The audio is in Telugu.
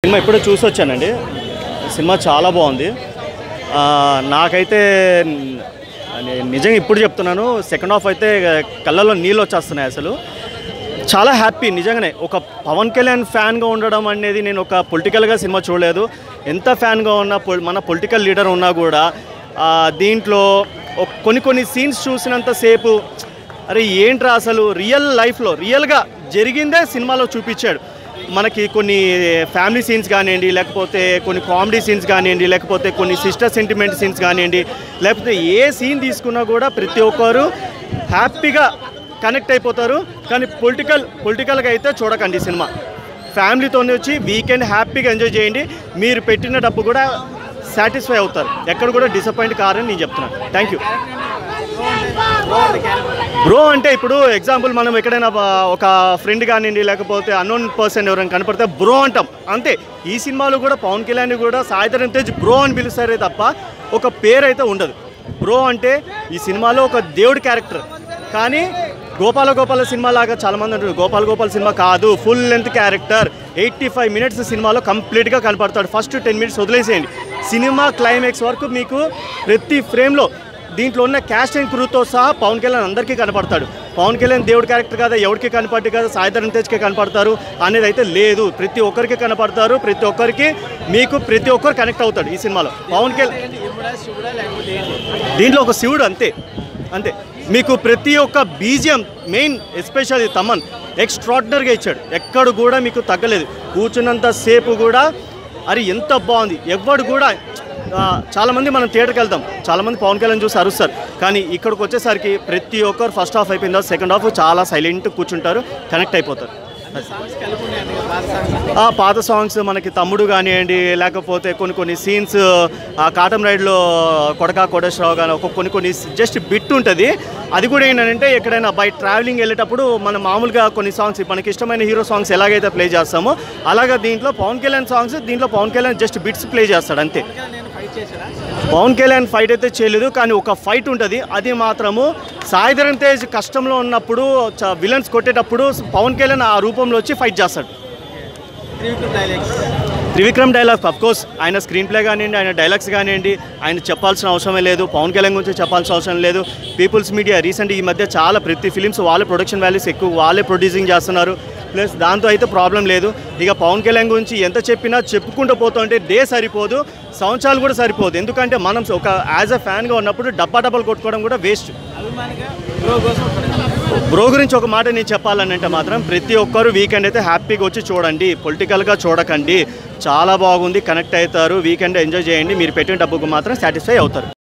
సినిమా ఇప్పుడే చూసి వచ్చానండి సినిమా చాలా బాగుంది ఆ, నాకైతే ని- నిజంగా ఇప్పుడు చెప్తున్నాను సెకండ్ హాఫ్ అయితే కళ్ళలో నీళ్ళు వచ్చేస్తున్నాయి అసలు చాలా హ్యాపీ నిజంగానే ఒక పవన్ కళ్యాణ్ ఫ్యాన్గా ఉండడం అనేది నేను ఒక పొలిటికల్గా సినిమా చూడలేదు ఎంత ఫ్యాన్గా ఉన్న పొల్- మన పొలిటికల్ లీడర్ ఉన్నా కూడా ఆ, దీంట్లో ఒక- కొన్ని కొన్ని సీన్స్ చూసినంతసేపు అరే ఏంట్రా అసలు రియల్ లైఫ్లో రియల్గా జరిగిందే సినిమాలో చూపించాడు మనకి కొన్ని ఫ్యామిలీ సీన్స్ కానివ్వండి లేకపోతే కొన్ని కామెడీ సీన్స్ కానివ్వండి లేకపోతే కొన్ని సిస్టర్ సెంటిమెంట్ సీన్స్ కానివ్వండి లేకపోతే ఏ సీన్ తీసుకున్నా కూడా ప్రతి ఒక్కరు హ్యాపీగా కనెక్ట్ అయిపోతారు కానీ పొలిటికల్ పొలిటికల్గా అయితే చూడకండి ఈ సినిమా ఫ్యామిలీతోనే వచ్చి వీకెండ్ హ్యాపీగా ఎంజాయ్ చేయండి మీరు పెట్టిన డబ్బు కూడా సాటిస్ఫై అవుతారు ఎక్కడ కూడా డిసప్పాయింట్ కారని నేను చెప్తున్నాను థ్యాంక్ యూ బ్రో అంటే ఇప్పుడు ఎగ్జాంపుల్ మనం ఎక్కడైనా బ- ఒక ఫ్రెండ్ కానివ్వండి లేకపోతే అన్నోన్ పర్సన్ ఎవరైనా కనపడితే బ్రో అంటాం అంతే ఈ సినిమాలో కూడా పవన్ కళ్యాణ్ కూడా సాయిధరం తేజ్ బ్రో అని పిలుస్తారే తప్ప ఒక పేరు అయితే ఉండదు బ్రో అంటే ఈ సినిమాలో ఒక దేవుడి క్యారెక్టర్ కానీ గోపాల గోపాల సినిమా లాగా చాలా మంది అంటారు గోపాల గోపాల సినిమా కాదు full length character eighty five minutes సినిమాలో కంప్లీట్గా కనపడతాడు ఫస్ట్ టెన్ మినిట్స్ వదిలేసేయండి సినిమా క్లైమాక్స్ వరకు మీకు ప్రతి ఫ్రేమ్లో దీంట్లో ఉన్న క్యాస్ట్ అండ్ క్రూతో సహా పవన్ కళ్యాణ్ అందరికీ కనపడతాడు పవన్ కళ్యాణ్ దేవుడి క్యారెక్టర్ కదా ఎవరికి కనపడి కదా సాయిధరం తేజ్కే కనపడతారు అనేది అయితే లేదు ప్రతి ఒక్కరికి కనపడతారు ప్రతి ఒక్కరికి మీకు ప్రతి ఒక్కరు కనెక్ట్ అవుతాడు ఈ సినిమాలో పవన్ కళ్యాణ్ దీంట్లో ఒక శివుడు అంతే అంతే మీకు ప్రతి ఒక్క బీజియం మెయిన్ ఎస్పెషల్లీ తమన్ ఎక్స్ట్రాడినరీగా ఇచ్చాడు ఎక్కడ కూడా మీకు తగ్గలేదు కూర్చున్నంత సేపు కూడా అరే ఎంత బాగుంది ఎవ్వడు కూడా ఆ, చాలామంది మనం థియేటర్కి వెళ్తాం చాలామంది పవన్ కళ్యాణ్ చూసి అరుస్తారు కానీ ఇక్కడికి వచ్చేసరికి ప్రతి ఒక్కరు ఫస్ట్ హాఫ్ అయిపోయిందా సెకండ్ హాఫ్ చాలా సైలెంట్ కూర్చుంటారు కనెక్ట్ అయిపోతారు ఆ పాత సాంగ్స్ మనకి తమ్ముడు కానివ్వండి లేకపోతే కొన్ని కొన్ని సీన్స్ ఆ కాటం రైడ్లో కొడక కోటేశ్వరరావు కానీ ఒక కొన్ని కొన్ని జస్ట్ బిట్ ఉంటుంది అది కూడా ఏంటంటే ఎక్కడైనా బై ట్రావెలింగ్ వెళ్ళేటప్పుడు మనం మామూలుగా కొన్ని సాంగ్స్ మనకి ఇష్టమైన హీరో సాంగ్స్ ఎలాగైతే ప్లే చేస్తామో అలాగా దీంట్లో పవన్ కళ్యాణ్ సాంగ్స్ దీంట్లో Pawan Kalyan just bits play చేస్తాడు అంతే పవన్ కళ్యాణ్ ఫైట్ అయితే చేయలేదు కానీ ఒక ఫైట్ ఉంటుంది అది మాత్రము సాయిధరన్ తేజ్ కష్టంలో ఉన్నప్పుడు విలన్స్ కొట్టేటప్పుడు పవన్ కళ్యాణ్ ఆ రూపంలో వచ్చి ఫైట్ చేస్తాడు త్రివిక్రమ్ డైలాగ్ అఫ్ కోర్స్ ఆయన స్క్రీన్ ప్లే కానివ్వండి ఆయన డైలాగ్స్ కానివ్వండి ఆయన చెప్పాల్సిన అవసరమే లేదు పవన్ కళ్యాణ్ గురించి చెప్పాల్సిన అవసరం లేదు పీపుల్స్ మీడియా రీసెంట్ ఈ మధ్య చాలా ప్రతి ఫిలిమ్స్ వాళ్ళే ప్రొడక్షన్ వాల్యూస్ ఎక్కువ వాళ్ళే ప్రొడ్యూసింగ్ చేస్తున్నారు ప్లస్ దాంతో అయితే ప్రాబ్లం లేదు ఇక పవన్ కళ్యాణ్ గురించి ఎంత చెప్పినా చెప్పుకుంటూ పోతుంటే డే సరిపోదు సంవత్సరాలు కూడా సరిపోదు ఎందుకంటే మనం ఒక యాజ్ అ ఫ్యాన్గా ఉన్నప్పుడు డబ్బా డబ్బాలు కొట్టుకోవడం కూడా వేస్ట్ బ్రో గురించి ఒక మాట నేను చెప్పాలని అంటే మాత్రం ప్రతి ఒక్కరు వీకెండ్ అయితే హ్యాపీగా వచ్చి చూడండి పొలిటికల్గా చూడకండి చాలా బాగుంది కనెక్ట్ అవుతారు వీకెండ్ ఎంజాయ్ చేయండి మీరు పెట్టిన డబ్బుకు మాత్రం సాటిస్ఫై అవుతారు